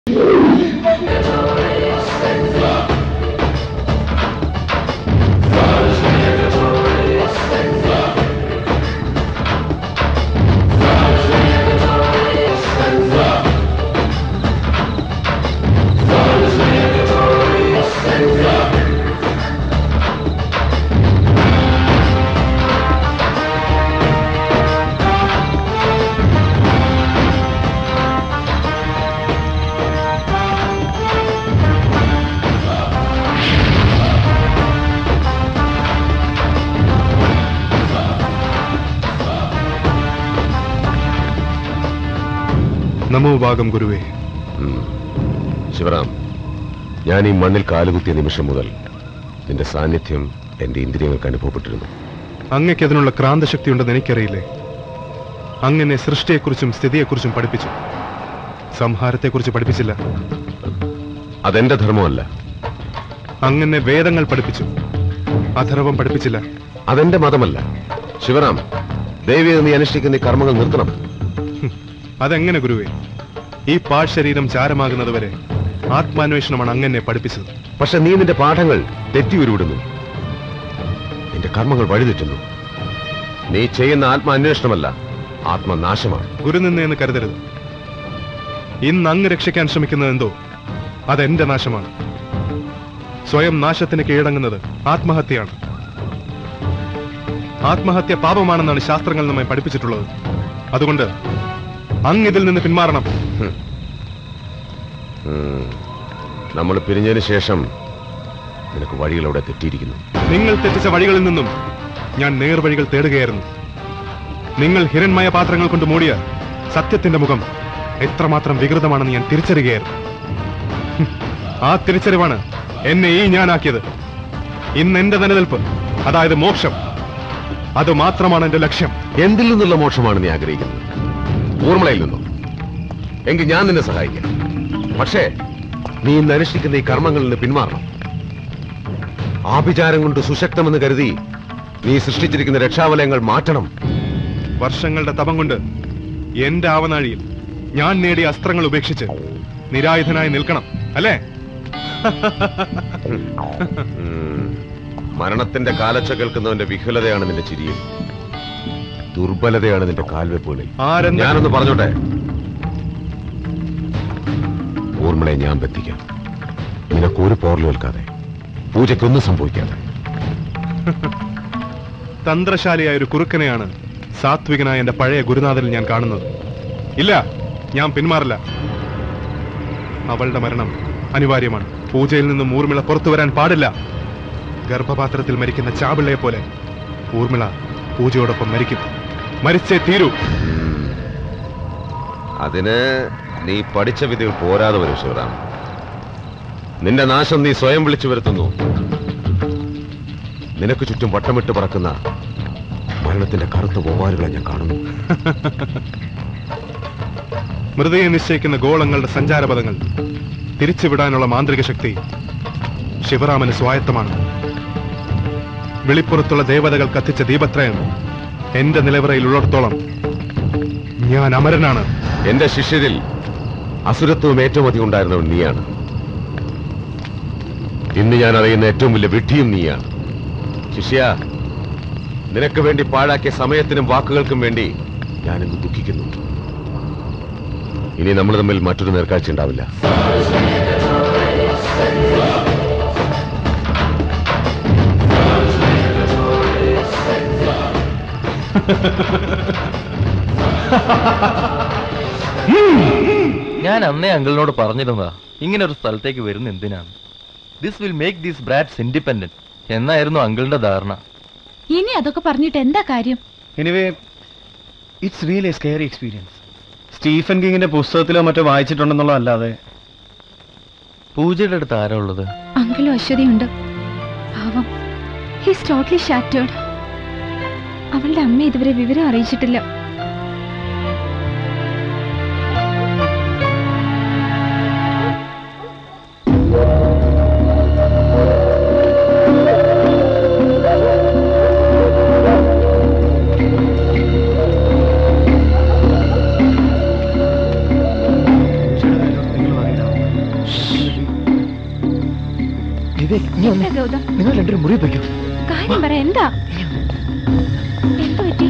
നമോ ഭാഗം ഗുരുവേ ശിവറാം ഞാൻ ഈ മണ്ണിൽ കാലുകുത്തിയ നിമിഷം മുതൽ നിന്റെ സാന്നിധ്യം എന്റെ ഇന്ദ്രിയങ്ങൾക്ക് അനുഭവപ്പെട്ടിരുന്നു അങ്ങയ്ക്ക് അതിനുള്ള ക്രാന്തശക്തി ഉണ്ടെന്ന് എനിക്കറിയില്ലേ അങ്ങനെ സൃഷ്ടിയെക്കുറിച്ചും സ്ഥിതിയെക്കുറിച്ചും പഠിപ്പിച്ചു സംഹാരത്തെക്കുറിച്ച് പഠിപ്പിച്ചില്ല അതെന്റെ ധർമ്മമല്ല അങ്ങനെ വേദങ്ങൾ പഠിപ്പിച്ചു അധർവം പഠിപ്പിച്ചില്ല അതെന്റെ മതമല്ല ശിവറാം ദേവി നീ അനുഷ്ഠിക്കുന്ന ഈ കർമ്മങ്ങൾ നിർത്തണം അതെങ്ങനെ ഗുരുവേ ഈ പാഴ്ശരീരം ചാരമാകുന്നതുവരെ ആത്മാന്വേഷണമാണ് അങ്ങനെ പഠിപ്പിച്ചത് പക്ഷെ നീ നിന്റെ പാഠങ്ങൾ തെറ്റി ഉരുവിടുന്നു നിന്റെ കർമ്മങ്ങൾ വഴിതെറ്റുന്നു നീ ചെയ്യുന്ന ആത്മാന്വേഷണമല്ല ആത്മനാശമാണ് ഗുരുനിന്ന് കരുതരുത് ഇന്ന് അങ്ങ് രക്ഷിക്കാൻ ശ്രമിക്കുന്നത് എന്തോ അതെന്റെ നാശമാണ് സ്വയം നാശത്തിന് കീഴടങ്ങുന്നത് ആത്മഹത്യയാണ് ആത്മഹത്യ പാപമാണെന്നാണ് ശാസ്ത്രങ്ങൾ നമ്മെ പഠിപ്പിച്ചിട്ടുള്ളത് അതുകൊണ്ട് അങ്ങ് ഇതിൽ നിന്ന് പിന്മാറണം നമ്മൾ പിരിഞ്ഞതിന് ശേഷം നിനക്ക് വഴികൾ അവിടെ തെറ്റിയിരിക്കുന്നു നിങ്ങൾ തെറ്റിച്ച വഴികളിൽ നിന്നും ഞാൻ നേർവഴികൾ തേടുകയായിരുന്നു നിങ്ങൾ ഹിരൺമയ പാത്രങ്ങൾ കൊണ്ട് മൂടിയ സത്യത്തിന്റെ മുഖം എത്രമാത്രം വികൃതമാണെന്ന് ഞാൻ തിരിച്ചറിയുകയായിരുന്നു ഹും, ആ തിരിച്ചറിവാണ് എന്നെ ഈ ഞാനാക്കിയത് ഇന്ന് എന്റെ നിലനിൽപ്പ് അതായത് മോക്ഷം അത് മാത്രമാണ് എന്റെ ലക്ഷ്യം എന്തിൽ നിന്നുള്ള മോക്ഷമാണ് നീ ആഗ്രഹിക്കുന്നത് ഊർമിളയിൽ നിന്നോ എങ്കിൽ ഞാൻ നിന്നെ സഹായിക്കാം പക്ഷേ നീ ഇന്ന് അനുഷ്ഠിക്കുന്ന ഈ കർമ്മങ്ങളിൽ നിന്ന് പിന്മാറണം ആഭിചാരം കൊണ്ട് സുശക്തമെന്ന് കരുതി നീ സൃഷ്ടിച്ചിരിക്കുന്ന രക്ഷാവലയങ്ങൾ മാറ്റണം വർഷങ്ങളുടെ തപം കൊണ്ട് എന്റെ ആവനാഴിയിൽ ഞാൻ നേടിയ അസ്ത്രങ്ങൾ ഉപേക്ഷിച്ച് നിരായുധനായി നിൽക്കണം അല്ലേ ഉം. മരണത്തിന്റെ കാലച്ച കേൾക്കുന്നവന്റെ വിഹുലതയാണ് നിന്റെ ചിരിയിൽ ദുർബലതയാണ് നിന്റെ കാൽവെപ്പുകളിൽ ആരെന്ത് ഞാനൊന്ന് പറഞ്ഞോട്ടെ ഊർമിളയെ ഞാൻ ബന്ധിക്കാം നിനക്കൊരു പോർലേൽക്കാതെ പൂജയ്ക്കൊന്നും സംഭവിക്കാതെ തന്ത്രശാലിയായ ഒരു കുറുക്കനെയാണ് സാത്വികനായ എന്റെ പഴയ ഗുരുനാഥനിൽ ഞാൻ കാണുന്നത് ഇല്ല ഞാൻ പിന്മാറില്ല അവളുടെ മരണം അനിവാര്യമാണ് പൂജയിൽ നിന്നും ഊർമിള പുറത്തു വരാൻ പാടില്ല ഗർഭപാത്രത്തിൽ മരിക്കുന്ന ചാപിള്ളയെ പോലെ ഊർമിള പൂജയോടൊപ്പം മരിക്കും മരിച്ചേ തീരൂ അതിന് നീ പഠിച്ച വിധികൾ പോരാതെ വരും ശിവറാം നിന്റെ നാശം നീ സ്വയം വിളിച്ചു വരുത്തുന്നു നിനക്ക് ചുറ്റും വട്ടമിട്ട് പറക്കുന്ന മരണത്തിന്റെ കറുത്ത വവ്വാലുകളെ ഞാൻ കാണുന്നു മൃതയെ നിശ്ചയിക്കുന്ന ഗോളങ്ങളുടെ സഞ്ചാരപഥങ്ങൾ തിരിച്ചുവിടാനുള്ള മാന്ത്രിക ശക്തി ശിവറാമന് സ്വായത്തമാണ് വെളിപ്പുറത്തുള്ള ദേവതകൾ കത്തിച്ച ദീപത്രയം എന്റെ നിലവറയിൽ ഉള്ളിടത്തോളം ഞാൻ അമരനാണ് എന്റെ ശിഷ്യരിൽ അസുരത്വം ഏറ്റവും അധികം ഉണ്ടായിരുന്നവൻ നീയാണ് ഇന്ന് ഞാൻ അറിയുന്ന ഏറ്റവും വലിയ വിഡ്ഢിയും നീയാണ് ശിഷ്യ നിനക്ക് വേണ്ടി പാഴാക്കിയ സമയത്തിനും വാക്കുകൾക്കും വേണ്ടി ഞാൻ ഇന്ന് ദുഃഖിക്കുന്നു ഇനി നമ്മൾ തമ്മിൽ മറ്റൊരു നേർക്കാഴ്ച ഉണ്ടാവില്ല ഞാൻ അന്നേ അങ്കിളിനോട് പറഞ്ഞിരുന്നതാ ഇങ്ങനെ ഒരു സ്ഥലത്തേക്ക് വരുന്ന എന്തിനാണ് this will make these brats independent എന്നായിരുന്നു അങ്കിളിന്റെ ധാരണ ഇനി അതൊക്കെ പറഞ്ഞിട്ട് എന്താ കാര്യം anyway it's really a scary experience Stephen കിങ്ങിന്റെ പുസ്തകത്തിലോ മറ്റോ വായിച്ചിട്ടുണ്ടെന്നുള്ളതല്ലാതെ പൂജയുടെ അടുത്ത് ആരാ ഉള്ളത് അങ്കിളും അശ്വതിയുണ്ട് പാവം ഹിസ് ടോട്ടലി ഷാറ്റേഡ് അവളുടെ അമ്മ ഇതുവരെ വിവരം അറിയിച്ചിട്ടില്ല നിങ്ങൾ പറയണം വിവേക് നീ എന്താ ഗൗതം നിങ്ങൾ രണ്ടുപേരും മുറി വയ്ക്കൂ കാര്യം പറ എന്താ എന്ത് പറ്റി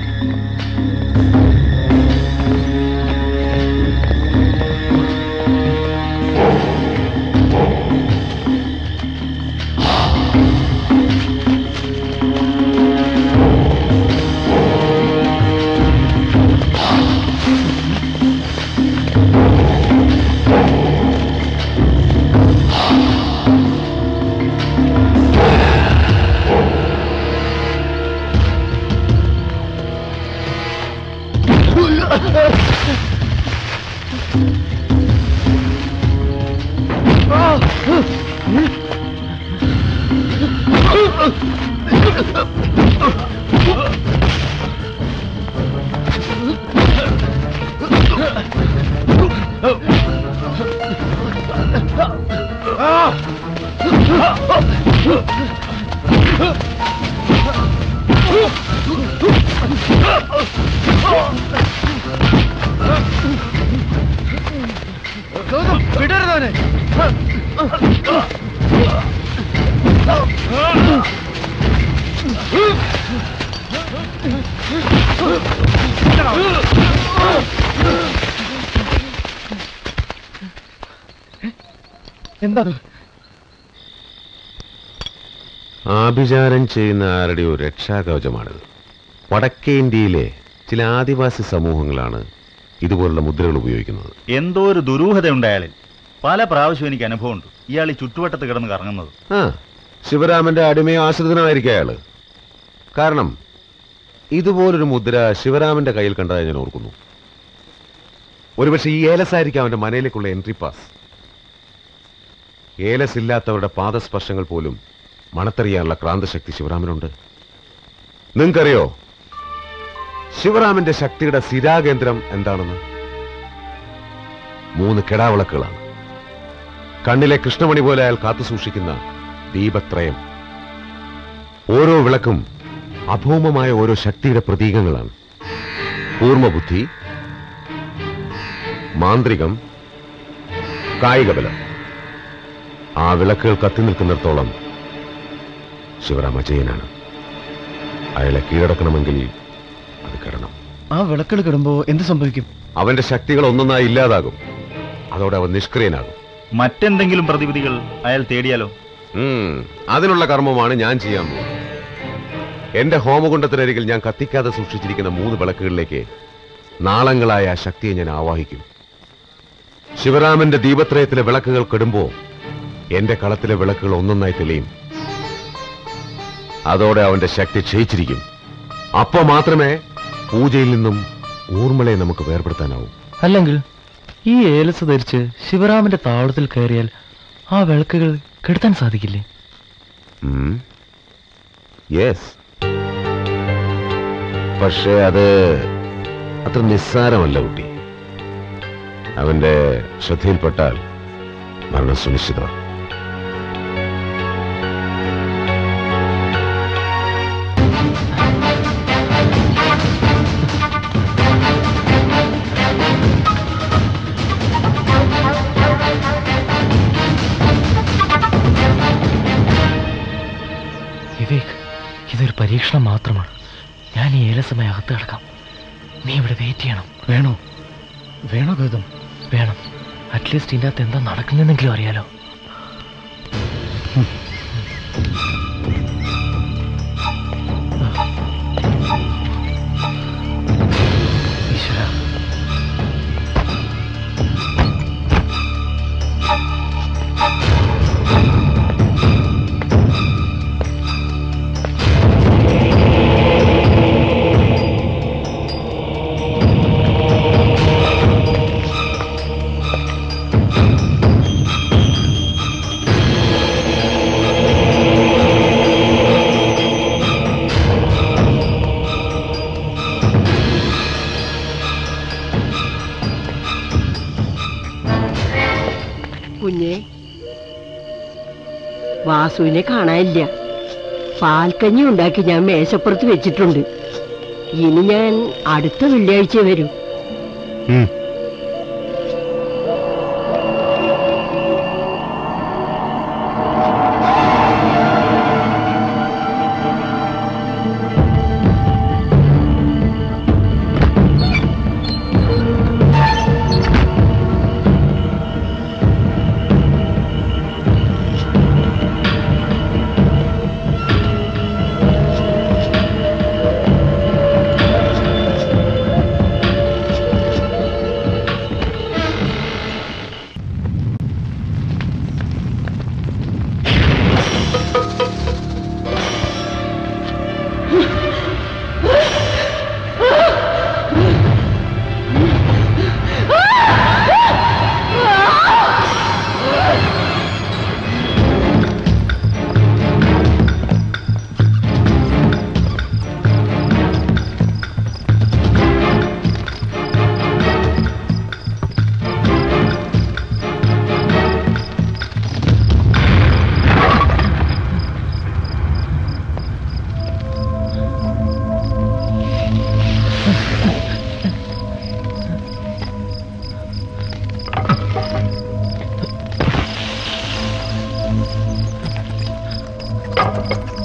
വിടരുതവനെ എന്താ ആഭിചാരം ചെയ്യുന്ന ആരുടെയോ രക്ഷാകവചമാണിത് വടക്കേ ഇന്ത്യയിലെ ചില ആദിവാസി സമൂഹങ്ങളാണ് ഇതുപോലുള്ള മുദ്രകൾ ഉപയോഗിക്കുന്നത് എന്തോ ഒരു ദുരൂഹതയുണ്ട് അയാളിൽ പല പ്രാവശ്യം എനിക്ക് അനുഭവമുണ്ട് ഇയാൾ ഈ ചുറ്റുവട്ടത്ത് കിടന്ന് കറങ്ങുന്നത് ആ ശിവരാമന്റെ അടിമയോ ആശ്രിതനായിരിക്കും അയാള് കാരണം ഇതുപോലൊരു മുദ്ര ശിവരാമന്റെ കയ്യിൽ കണ്ടതായി ഞാൻ ഓർക്കുന്നു ഒരുപക്ഷെ ഈ ഏലസ് ആയിരിക്കും അവന്റെ മനയിലേക്കുള്ള എൻട്രി പാസ് ഏലസ് ഇല്ലാത്തവരുടെ പാദസ്പർശങ്ങൾ പോലും മണത്തറിയാനുള്ള ക്രാന്തശക്തി ശിവരാമനുണ്ട് നിങ്ങൾക്കറിയോ ശിവരാമന്റെ ശക്തിയുടെ സ്ഥിരാകേന്ദ്രം എന്താണെന്ന് മൂന്ന് കെടാവിളക്കുകളാണ് കണ്ണിലെ കൃഷ്ണമണി പോലെ അയാൾ കാത്തു സൂക്ഷിക്കുന്ന ദീപത്രയം ഓരോ വിളക്കും അഭൗമമായ ഓരോ ശക്തിയുടെ പ്രതീകങ്ങളാണ് കൂർമ്മബുദ്ധി മാന്ത്രികം കായികബലം ആ വിളക്കുകൾ കത്തി നിൽക്കുന്നിടത്തോളം ശിവരാമ ജയനാണ് അയാളെ കീഴടക്കണമെങ്കിൽ അത് കിടണം ആ വിളക്കുകൾ കിടുമ്പോ എന്ത് സംഭവിക്കും അവന്റെ ശക്തികൾ ഒന്നൊന്നായി ഇല്ലാതാകും അതോടെ അവൻ നിഷ്ക്രിയനാകും മറ്റെന്തെങ്കിലും പ്രതിവിധികൾ അയാൾ തേടിയാലോ ഉം, അതിനുള്ള കർമ്മമാണ് ഞാൻ ചെയ്യാൻ പോകുന്നത് എന്റെ ഹോമകുണ്ടത്തിനരികിൽ ഞാൻ കത്തിക്കാതെ സൂക്ഷിച്ചിരിക്കുന്ന മൂന്ന് വിളക്കുകളിലേക്ക് നാളങ്ങളായ ആ ശക്തിയെ ഞാൻ ആവാഹിക്കും ശിവരാമന്റെ ദീപത്രയത്തിലെ വിളക്കുകൾ കെടുമ്പോ എന്റെ കളത്തിലെ വിളക്കുകൾ ഒന്നൊന്നായി തെളിയും അതോടെ അവന്റെ ശക്തി ക്ഷയിച്ചിരിക്കും അപ്പോ മാത്രമേ പൂജയിൽ നിന്നും ഊർമിളയെ നമുക്ക് വേർപെടുത്താനാവൂ അല്ലെങ്കിൽ ഈ ഏലസ് ധരിച്ച് ശിവരാമന്റെ താവളത്തിൽ കയറിയാൽ ആ വിളക്കുകൾ കെടുത്താൻ സാധിക്കില്ലേ യെസ് പക്ഷേ അത് അത്ര നിസ്സാരമല്ല കുട്ടി അവന്റെ ശ്രദ്ധയിൽപ്പെട്ടാൽ മരണം സുനിശ്ചിതമാണ് വിവേക് ഇതൊരു പരീക്ഷണം മാത്രമാണ് ഞാൻ ഈ ഏലസമയം അകത്ത് കിടക്കാം നീ ഇവിടെ വെയിറ്റ് ചെയ്യണം വേണോ വേണോ ഗൗതം വേണം അറ്റ്ലീസ്റ്റ് ഇതിൻ്റെ അകത്ത് എന്താ നടക്കുന്നെന്നെങ്കിലും അറിയാലോ ഈശ്വര കുഞ്ഞെ വാസുവിനെ കാണാനില്ല പാൽക്കഞ്ഞി ഉണ്ടാക്കി ഞാൻ മേശപ്പുറത്ത് വെച്ചിട്ടുണ്ട് ഇനി ഞാൻ അടുത്ത വെള്ളിയാഴ്ച വരൂ ആ